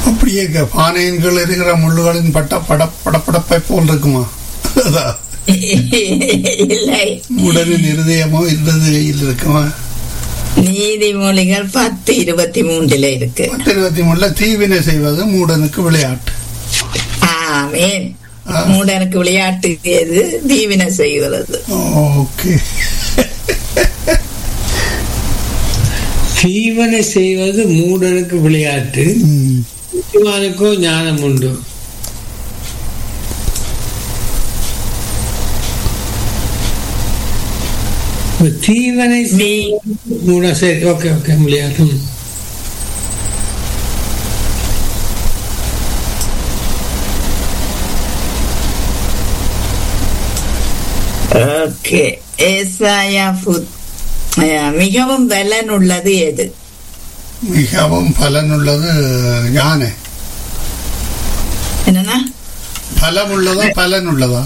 அப்படியே இருக்க பானையின் கீழ் இருக்கிற முள்ளுகளின் பட்ட பட படப்படப்பை போல் இருக்குமா அதான் இல்லை உடலின் இருதயமோ இருந்தது கையில் இருக்குமா நீதிமொழிகள் பத்து இருபத்தி மூன்றுல இருக்கு பத்து இருபத்தி மூணுல தீவினை செய்வது மூடனுக்கு விளையாட்டு ஆமேன் ஆ. மூடனுக்கு விளையாட்டு எது தீவினை செய்கிறது ஓகே தீவனை செய்வது மூடனுக்கு விளையாட்டு ம். புத்திமானுக்கோ ஞானம் உண்டு இப்ப தீவனை நீ மூட சரி ஓகே ஓகே விளையாட்டு ம். ஓகே ஏசாயா புத்- அஹ், மிகவும் பலன் உள்ளது எது மிகவும் பலனுள்ளது யானை என்னன்னா பலம் உள்ளதா பலன் உள்ளதா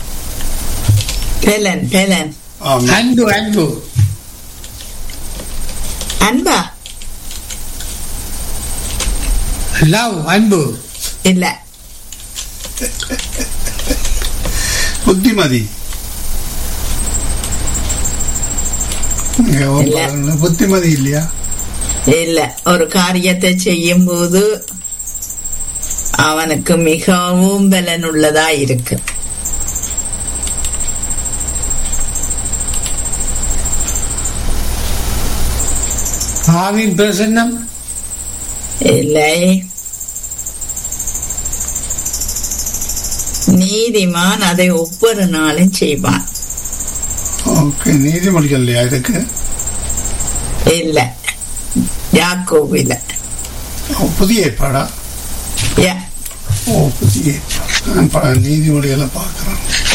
பலன் பலன் ஆமா அன்பு அன்பு அன்பா லவ் அன்பு இல்ல புத்திமதி மிகவும் இல்ல. பலனுள்ள- புத்திமதி இல்லையா இல்ல ஒரு காரியத்தை செய்யும் போது அவனுக்கு மிகவும் பலன் உள்ளதா இருக்கு ஆவின் பிரசன்னம் இல்லை நீதிமான் அதை ஒவ்வொரு நாளும் செய்வான் ஓகே நீதிமொழிகள் இல்லையா இருக்கு இல்ல யாக்கோபில ஓ, புதிய ஏற்பாடா யா ஓ புதிய ஏற்பாடு நான் ப- நீதிமொழிகளை பார்க்கிறேன்